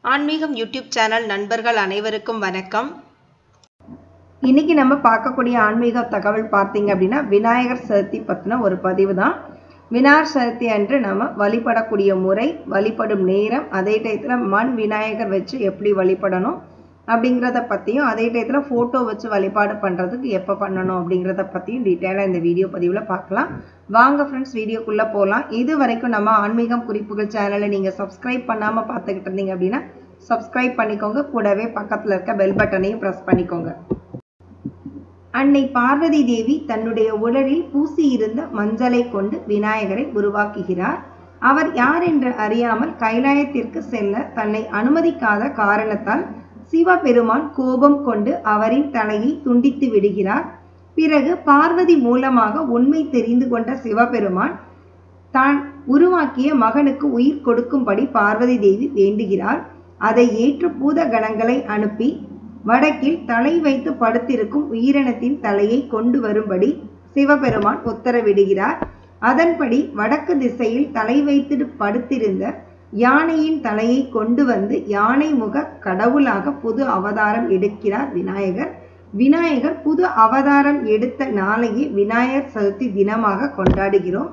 ஆன்மீகம் YouTube channel நண்பர்கள் அனைவருக்கும் வணக்கம் இன்னைக்கு நம்ம பார்க்கக்கூடிய ஆன்மீக தகவல் பார்த்தீங்க அப்படின்னா விநாயகர் சதுர்த்தி பற்றின ஒரு பதிவு தான் விநாயகர் சதுர்த்தி அன்று நம்ம வழிபடக்கூடிய முறை வழிபடும் நேரம் அதே டயத்தில் மண் விநாயகர் வச்சு எப்படி வழிபடணும் அப்படிங்கிறத பற்றியும் அதே டயத்தில் ஃபோட்டோ வச்சு வழிபாடு பண்ணுறதுக்கு எப்போ பண்ணணும் அப்படிங்கிறத பற்றியும் டீட்டெயிலாக இந்த வீடியோ பதிவில் பார்க்கலாம் வாங்க ஃப்ரெண்ட்ஸ் வீடியோக்குள்ளே போகலாம் இது வரைக்கும் நம்ம ஆன்மீகம் குறிப்புகள் சேனலை நீங்கள் சப்ஸ்கிரைப் பண்ணாமல் பார்த்துக்கிட்டு இருந்தீங்க அப்படின்னா சப்ஸ்கிரைப் பண்ணிக்கோங்க கூடவே பக்கத்தில் இருக்க பெல் பட்டனையும் ப்ரெஸ் பண்ணிக்கோங்க அன்னை பார்வதி தேவி தன்னுடைய உடலில் பூசியிருந்த மஞ்சளை கொண்டு விநாயகரை உருவாக்குகிறார் அவர் யார் என்று அறியாமல் கைலாயத்திற்கு செல்ல தன்னை அனுமதிக்காத காரணத்தால் சிவபெருமான் கோபம் கொண்டு அவரின் தலையை துண்டித்து விடுகிறார் பிறகு பார்வதி மூலமாக உண்மை தெரிந்து கொண்ட சிவபெருமான் தான் உருவாக்கிய மகனுக்கு உயிர் கொடுக்கும்படி பார்வதி தேவி வேண்டுகிறார் அதை ஏற்று பூத கணங்களை அனுப்பி வடக்கில் தலை வைத்து படுத்திருக்கும் உயிரினத்தின் தலையை கொண்டு வரும்படி சிவபெருமான் உத்தரவிடுகிறார் அதன்படி வடக்கு திசையில் தலை வைத்து படுத்திருந்த யானையின் தலையை கொண்டு வந்து யானை முக கடவுளாக புது அவதாரம் எடுக்கிறார் விநாயகர் விநாயகர் புது அவதாரம் எடுத்த நாளையே விநாயகர் சதுர்த்தி தினமாக கொண்டாடுகிறோம்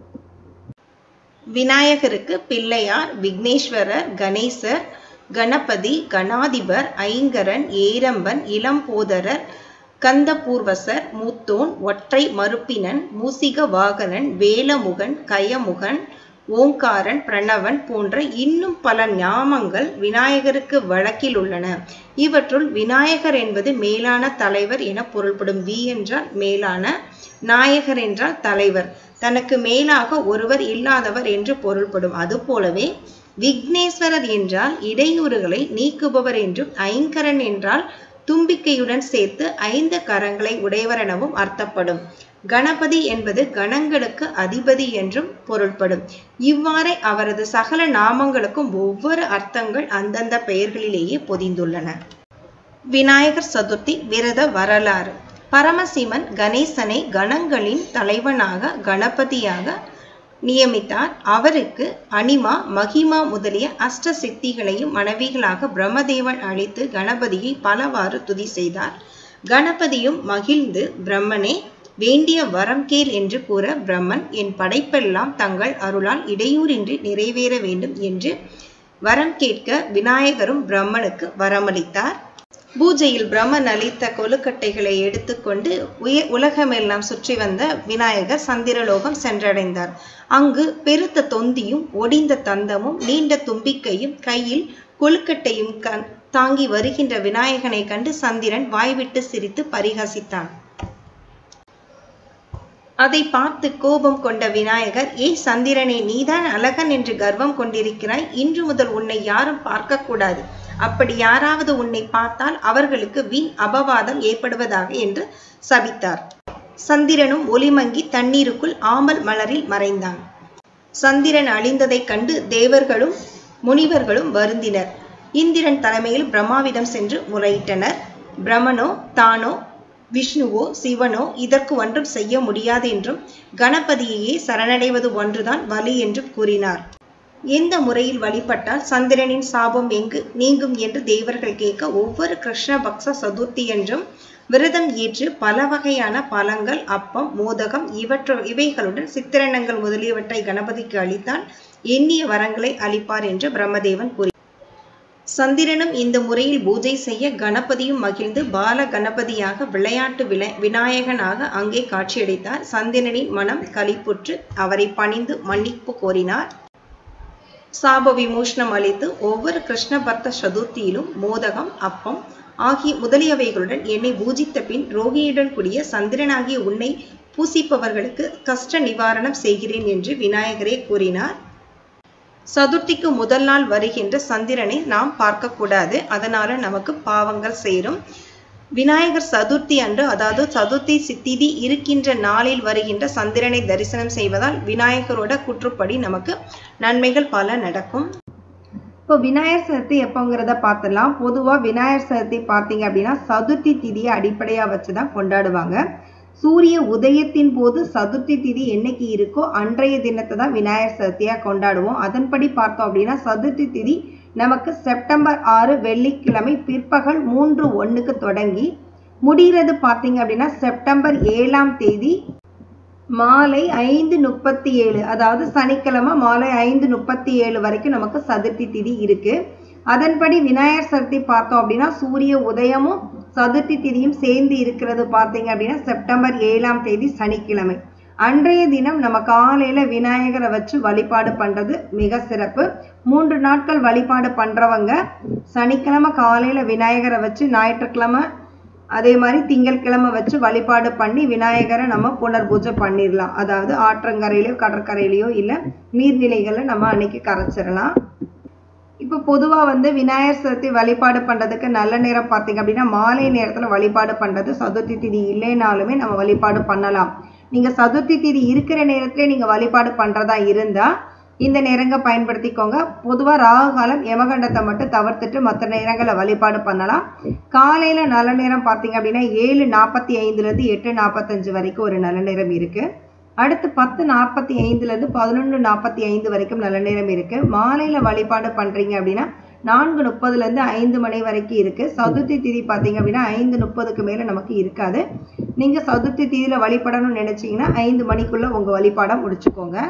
விநாயகருக்கு பிள்ளையார் விக்னேஸ்வரர் கணேசர் கணபதி கணாதிபர் ஐங்கரன் ஏரம்பன் இளம்போதரர் கந்தபூர்வசர் மூத்தோன் ஒற்றை மறுப்பினன் மூசிக வாகனன் வேலமுகன் கயமுகன் ஓங்காரன் பிரணவன் போன்ற இன்னும் பல ஞாமங்கள் விநாயகருக்கு வழக்கில் உள்ளன இவற்றுள் விநாயகர் என்பது மேலான தலைவர் என பொருள்படும் வி என்றால் மேலான நாயகர் என்றால் தலைவர் தனக்கு மேலாக ஒருவர் இல்லாதவர் என்று பொருள்படும் அதுபோலவே விக்னேஸ்வரர் என்றால் இடையூறுகளை நீக்குபவர் என்றும் ஐங்கரன் என்றால் தும்பிக்கையுடன் சேர்த்து ஐந்து கரங்களை உடையவர் எனவும் அர்த்தப்படும் கணபதி என்பது கணங்களுக்கு அதிபதி என்றும் பொருள்படும் இவ்வாறே அவரது சகல நாமங்களுக்கும் ஒவ்வொரு அர்த்தங்கள் அந்தந்த பெயர்களிலேயே பொதிந்துள்ளன விநாயகர் சதுர்த்தி விரத வரலாறு பரமசிவன் கணேசனை கணங்களின் தலைவனாக கணபதியாக நியமித்தார் அவருக்கு அனிமா மகிமா முதலிய அஷ்ட சித்திகளையும் மனைவிகளாக பிரம்மதேவன் அழைத்து கணபதியை பலவாறு துதி செய்தார் கணபதியும் மகிழ்ந்து பிரம்மனே வேண்டிய வரம் கேள் என்று கூற பிரம்மன் என் படைப்பெல்லாம் தங்கள் அருளால் இடையூறின்றி நிறைவேற வேண்டும் என்று வரம் கேட்க விநாயகரும் பிரம்மனுக்கு வரமளித்தார் பூஜையில் பிரம்மன் அளித்த கொழுக்கட்டைகளை எடுத்துக்கொண்டு உய உலகமெல்லாம் சுற்றி வந்த விநாயகர் சந்திரலோகம் சென்றடைந்தார் அங்கு பெருத்த தொந்தியும் ஒடிந்த தந்தமும் நீண்ட தும்பிக்கையும் கையில் கொழுக்கட்டையும் கண் தாங்கி வருகின்ற விநாயகனை கண்டு சந்திரன் வாய்விட்டு சிரித்து பரிகசித்தான் அதை பார்த்து கோபம் கொண்ட விநாயகர் ஏ சந்திரனே நீதான் அழகன் என்று கர்வம் கொண்டிருக்கிறாய் இன்று முதல் உன்னை யாரும் பார்க்கக்கூடாது அப்படி யாராவது உன்னை பார்த்தால் அவர்களுக்கு வீண் அபவாதம் ஏற்படுவதாக என்று சபித்தார் சந்திரனும் ஒளிமங்கி தண்ணீருக்குள் ஆமல் மலரில் மறைந்தான் சந்திரன் அழிந்ததைக் கண்டு தேவர்களும் முனிவர்களும் வருந்தினர் இந்திரன் தலைமையில் பிரம்மாவிடம் சென்று முறையிட்டனர் பிரமனோ தானோ விஷ்ணுவோ சிவனோ இதற்கு ஒன்றும் செய்ய முடியாது என்றும் கணபதியையே சரணடைவது ஒன்றுதான் வலி என்றும் கூறினார் எந்த முறையில் வழிபட்டால் சந்திரனின் சாபம் எங்கு நீங்கும் என்று தேவர்கள் கேட்க ஒவ்வொரு கிருஷ்ண பக்ஷ சதுர்த்தி என்றும் விரதம் ஏற்று பல வகையான பழங்கள் அப்பம் மோதகம் இவற்று இவைகளுடன் சித்திரணங்கள் முதலியவற்றை கணபதிக்கு அளித்தால் எண்ணிய வரங்களை அளிப்பார் என்று பிரம்மதேவன் கூறி சந்திரனும் இந்த முறையில் பூஜை செய்ய கணபதியும் மகிழ்ந்து பால கணபதியாக விளையாட்டு விளை விநாயகனாக அங்கே காட்சியளித்தார் சந்திரனின் மனம் களிப்புற்று அவரை பணிந்து மன்னிப்பு கோரினார் சாப விமோசனம் அளித்து ஒவ்வொரு கிருஷ்ண பக்த சதுர்த்தியிலும் மோதகம் அப்பம் ஆகிய முதலியவைகளுடன் என்னை பூஜித்த பின் ரோகிணியுடன் கூடிய சந்திரனாகிய உன்னை பூசிப்பவர்களுக்கு கஷ்ட நிவாரணம் செய்கிறேன் என்று விநாயகரே கூறினார் சதுர்த்திக்கு முதல் நாள் வருகின்ற சந்திரனை நாம் பார்க்கக்கூடாது அதனால நமக்கு பாவங்கள் சேரும் விநாயகர் சதுர்த்தி அன்று அதாவது சதுர்த்தி திதி இருக்கின்ற நாளில் வருகின்ற சந்திரனை தரிசனம் செய்வதால் விநாயகரோட குற்றுப்படி நமக்கு நன்மைகள் பல நடக்கும் இப்போ விநாயகர் சதுர்த்தி எப்போங்கிறத பார்த்துடலாம் பொதுவாக விநாயகர் சதுர்த்தி பார்த்தீங்க அப்படின்னா சதுர்த்தி திதியை அடிப்படையாக வச்சு தான் கொண்டாடுவாங்க சூரிய உதயத்தின் போது சதுர்த்தி திதி என்னைக்கு இருக்கோ அன்றைய தினத்தை தான் விநாயகர் சதுர்த்தியாக கொண்டாடுவோம் அதன்படி பார்த்தோம் அப்படின்னா சதுர்த்தி திதி நமக்கு செப்டம்பர் ஆறு வெள்ளிக்கிழமை பிற்பகல் மூன்று ஒன்றுக்கு தொடங்கி முடிகிறது பார்த்தீங்க அப்படின்னா செப்டம்பர் ஏழாம் தேதி மாலை ஐந்து முப்பத்தி ஏழு அதாவது சனிக்கிழமை மாலை ஐந்து முப்பத்தி ஏழு வரைக்கும் நமக்கு சதுர்த்தி திதி இருக்கு அதன்படி விநாயகர் சதுர்த்தி பார்த்தோம் அப்படின்னா சூரிய உதயமும் சதுர்த்தி திதியும் சேர்ந்து இருக்கிறது பார்த்தீங்க அப்படின்னா செப்டம்பர் ஏழாம் தேதி சனிக்கிழமை அன்றைய தினம் நம்ம காலையில விநாயகரை வச்சு வழிபாடு பண்றது மிக சிறப்பு மூன்று நாட்கள் வழிபாடு பண்றவங்க சனிக்கிழமை காலையில விநாயகரை வச்சு ஞாயிற்றுக்கிழமை அதே மாதிரி திங்கட்கிழமை வச்சு வழிபாடு பண்ணி விநாயகரை நம்ம புனர் பூஜை பண்ணிடலாம் அதாவது ஆற்றங்கரையிலையோ கடற்கரையிலையோ இல்லை நீர்நிலைகளில் நம்ம அன்னைக்கு கரைச்சிடலாம் இப்போ பொதுவாக வந்து விநாயகர் சதுர்த்தி வழிபாடு பண்ணுறதுக்கு நல்ல நேரம் பார்த்தீங்க அப்படின்னா மாலை நேரத்தில் வழிபாடு பண்ணுறது சதுர்த்தி திதி இல்லைனாலுமே நம்ம வழிபாடு பண்ணலாம் நீங்கள் சதுர்த்தி திதி இருக்கிற நேரத்திலே நீங்கள் வழிபாடு பண்ணுறதா இருந்தால் இந்த நேரங்க பயன்படுத்திக்கோங்க பொதுவாக ராகு காலம் யமகண்டத்தை மட்டும் தவிர்த்துட்டு மற்ற நேரங்களை வழிபாடு பண்ணலாம் காலையில் நல்ல நேரம் பார்த்தீங்க அப்படின்னா ஏழு நாற்பத்தி ஐந்துலேருந்து எட்டு நாற்பத்தஞ்சு வரைக்கும் ஒரு நல்ல நேரம் இருக்குது அடுத்து பத்து நாற்பத்தி ஐந்துலேருந்து பதினொன்று நாற்பத்தி ஐந்து வரைக்கும் நல்ல நேரம் இருக்குது மாலையில் வழிபாடு பண்ணுறீங்க அப்படின்னா நான்கு முப்பதுலேருந்து ஐந்து மணி வரைக்கும் இருக்குது சதுர்த்தி திதி பார்த்தீங்க அப்படின்னா ஐந்து முப்பதுக்கு மேலே நமக்கு இருக்காது நீங்கள் சதுர்த்தி திதியில் வழிபடணும்னு நினச்சிங்கன்னா ஐந்து மணிக்குள்ளே உங்கள் வழிபாடை முடிச்சுக்கோங்க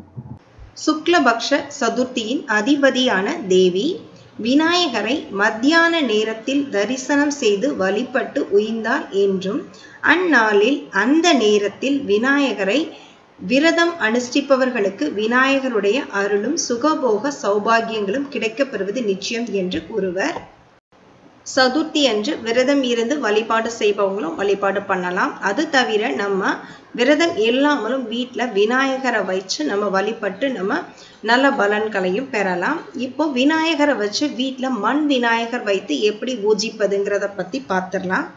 சுக்லபக்ஷ சதுர்த்தியின் அதிபதியான தேவி விநாயகரை மத்தியான நேரத்தில் தரிசனம் செய்து வழிபட்டு உய்ந்தார் என்றும் அந்நாளில் அந்த நேரத்தில் விநாயகரை விரதம் அனுஷ்டிப்பவர்களுக்கு விநாயகருடைய அருளும் சுகபோக சௌபாகியங்களும் கிடைக்கப்பெறுவது நிச்சயம் என்று கூறுவர் சதுர்த்தி அன்று விரதம் இருந்து வழிபாடு செய்பவங்களும் வழிபாடு பண்ணலாம் அது தவிர நம்ம விரதம் இல்லாமலும் வீட்டில் விநாயகரை வச்சு நம்ம வழிபட்டு நம்ம நல்ல பலன்களையும் பெறலாம் இப்போ விநாயகரை வச்சு வீட்டில் மண் விநாயகர் வைத்து எப்படி பூஜிப்பதுங்கிறத பற்றி பார்த்துடலாம்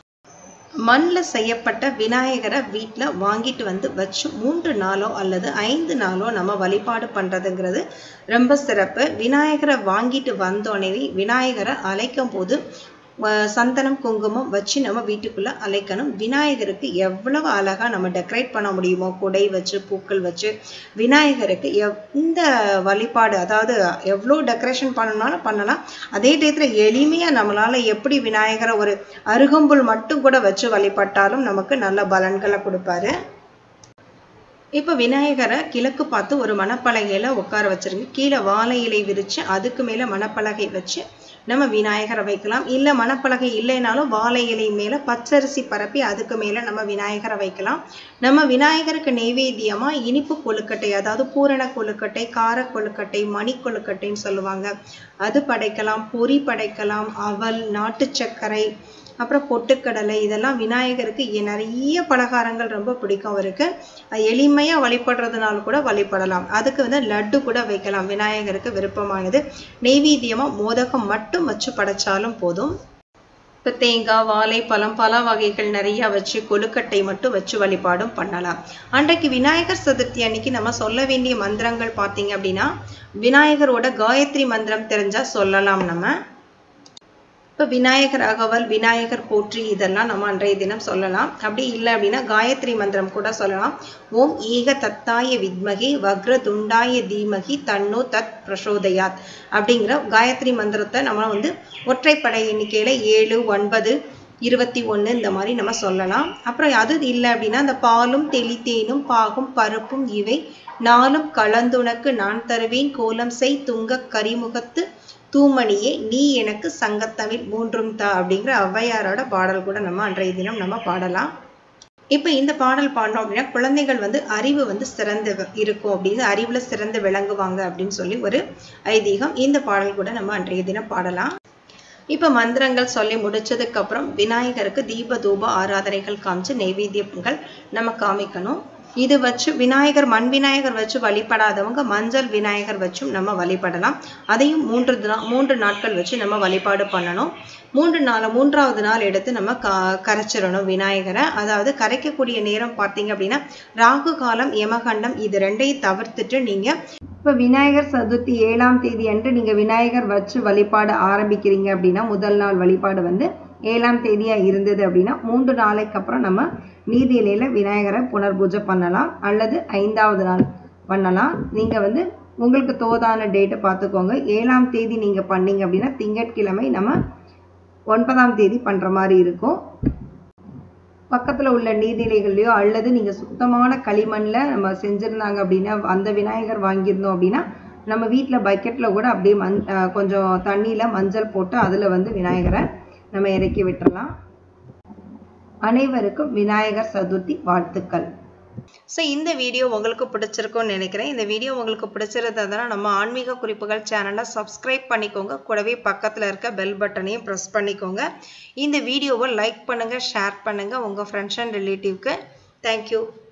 மண்ணில் செய்யப்பட்ட விநாயகரை வீட்டில் வாங்கிட்டு வந்து வச்சு மூன்று நாளோ அல்லது ஐந்து நாளோ நம்ம வழிபாடு பண்ணுறதுங்கிறது ரொம்ப சிறப்பு விநாயகரை வாங்கிட்டு வந்தோடனே விநாயகரை அழைக்கும் போது சந்தனம் குங்குமம் வச்சு நம்ம வீட்டுக்குள்ளே அழைக்கணும் விநாயகருக்கு எவ்வளவு அழகாக நம்ம டெக்கரேட் பண்ண முடியுமோ குடை வச்சு பூக்கள் வச்சு விநாயகருக்கு எந்த வழிபாடு அதாவது எவ்வளோ டெக்கரேஷன் பண்ணணும்னாலும் பண்ணலாம் அதே டயத்தில் எளிமையாக நம்மளால் எப்படி விநாயகரை ஒரு அருகம்புல் மட்டும் கூட வச்சு வழிபட்டாலும் நமக்கு நல்ல பலன்களை கொடுப்பாரு இப்போ விநாயகரை கிழக்கு பார்த்து ஒரு மணப்பலகையில் உட்கார வச்சிருங்க கீழே வாழை இலை விரித்து அதுக்கு மேலே மணப்பலகை வச்சு நம்ம விநாயகரை வைக்கலாம் இல்லை மணப்பலகை இல்லைனாலும் வாழை இலை மேலே பச்சரிசி பரப்பி அதுக்கு மேலே நம்ம விநாயகரை வைக்கலாம் நம்ம விநாயகருக்கு நெய்வேத்தியமாக இனிப்பு கொழுக்கட்டை அதாவது பூரண கொழுக்கட்டை கார கொழுக்கட்டை மணி கொழுக்கட்டைன்னு சொல்லுவாங்க அது படைக்கலாம் பொறி படைக்கலாம் அவல் நாட்டு சர்க்கரை அப்புறம் பொட்டுக்கடலை இதெல்லாம் விநாயகருக்கு நிறைய பலகாரங்கள் ரொம்ப பிடிக்கும் அவருக்கு எளிமையாக வழிபடுறதுனால கூட வழிபடலாம் அதுக்கு வந்து லட்டு கூட வைக்கலாம் விநாயகருக்கு விருப்பமானது நெய்வேத்தியமாக மோதகம் மட்டும் வச்சு படைச்சாலும் போதும் இப்போ தேங்காய் வாழைப்பழம் பல வகைகள் நிறைய வச்சு கொழுக்கட்டை மட்டும் வச்சு வழிபாடும் பண்ணலாம் அன்றைக்கு விநாயகர் சதுர்த்தி அன்னைக்கு நம்ம சொல்ல வேண்டிய மந்திரங்கள் பார்த்தீங்க அப்படின்னா விநாயகரோட காயத்ரி மந்திரம் தெரிஞ்சால் சொல்லலாம் நம்ம இப்போ விநாயகர் அகவல் விநாயகர் போற்றி இதெல்லாம் நம்ம அன்றைய தினம் சொல்லலாம் அப்படி இல்லை அப்படின்னா காயத்ரி மந்திரம் கூட சொல்லலாம் ஓம் ஈக தத்தாய வித்மகி வக்ர துண்டாய தீமகி தன்னோ தத் பிரசோதயாத் அப்படிங்கிற காயத்ரி மந்திரத்தை நம்ம வந்து ஒற்றைப்படை எண்ணிக்கையில் ஏழு ஒன்பது இருபத்தி ஒன்று இந்த மாதிரி நம்ம சொல்லலாம் அப்புறம் அது இல்லை அப்படின்னா அந்த பாலும் தெளித்தேனும் பாகும் பருப்பும் இவை நாளும் கலந்துனக்கு நான் தருவேன் கோலம் செய் துங்க கரிமுகத்து தூமணியே நீ எனக்கு சங்கத்தமிழ் மூன்றும் தா அப்படிங்கிற ஔவையாரோட பாடல் கூட நம்ம அன்றைய தினம் நம்ம பாடலாம் இப்போ இந்த பாடல் பாடினோம் அப்படின்னா குழந்தைகள் வந்து அறிவு வந்து சிறந்து இருக்கும் அப்படின்னு அறிவுல சிறந்து விளங்குவாங்க அப்படின்னு சொல்லி ஒரு ஐதீகம் இந்த பாடல் கூட நம்ம அன்றைய தினம் பாடலாம் இப்போ மந்திரங்கள் சொல்லி முடிச்சதுக்கு அப்புறம் விநாயகருக்கு தீப தூப ஆராதனைகள் காமிச்சு நெய்வேத்தியங்கள் நம்ம காமிக்கணும் இது வச்சு விநாயகர் மண் விநாயகர் வச்சு வழிபடாதவங்க மஞ்சள் விநாயகர் வச்சும் நம்ம வழிபடலாம் அதையும் மூன்று தினா- மூன்று நாட்கள் வச்சு நம்ம வழிபாடு பண்ணணும் மூன்று நாள் மூன்றாவது நாள் எடுத்து நம்ம க கரைச்சிடணும் விநாயகரை அதாவது கரைக்கக்கூடிய நேரம் பார்த்தீங்க அப்படின்னா ராகு காலம் யமகண்டம் இது ரெண்டையும் தவிர்த்துட்டு நீங்க இப்போ விநாயகர் சதுர்த்தி ஏழாம் தேதி அன்று நீங்கள் விநாயகர் வச்சு வழிபாடு ஆரம்பிக்கிறீங்க அப்படின்னா முதல் நாள் வழிபாடு வந்து ஏழாம் தேதியாக இருந்தது அப்படின்னா மூன்று நாளைக்கு அப்புறம் நம்ம நீர்நிலையில் விநாயகரை புனர் பூஜை பண்ணலாம் அல்லது ஐந்தாவது நாள் பண்ணலாம் நீங்கள் வந்து உங்களுக்கு தோதான டேட்டை பார்த்துக்கோங்க ஏழாம் தேதி நீங்கள் பண்ணீங்க அப்படின்னா திங்கட்கிழமை நம்ம ஒன்பதாம் தேதி பண்ணுற மாதிரி இருக்கும் பக்கத்தில் உள்ள நீர்நிலைகள்லையோ அல்லது நீங்கள் சுத்தமான களிமண்ணில் நம்ம செஞ்சுருந்தாங்க அப்படின்னா அந்த விநாயகர் வாங்கியிருந்தோம் அப்படின்னா நம்ம வீட்டில் பக்கெட்டில் கூட அப்படியே மண் அஹ் கொஞ்சம் தண்ணியில் மஞ்சள் போட்டு அதில் வந்து விநாயகரை நம்ம இறக்கி விட்டுறலாம் அனைவருக்கும் விநாயகர் சதுர்த்தி வாழ்த்துக்கள் ஸோ இந்த வீடியோ உங்களுக்கு பிடிச்சிருக்கும்னு நினைக்கிறேன் இந்த வீடியோ உங்களுக்கு பிடிச்சிருந்ததுன்னா நம்ம ஆன்மீக குறிப்புகள் சேனலை சப்ஸ்கிரைப் பண்ணிக்கோங்க கூடவே பக்கத்தில் இருக்க பெல் பட்டனையும் ப்ரெஸ் பண்ணிக்கோங்க இந்த வீடியோவை லைக் பண்ணுங்கள் ஷேர் பண்ணுங்கள் உங்கள் ஃப்ரெண்ட்ஸ் அண்ட் ரிலேட்டிவ்க்கு தேங்க்யூ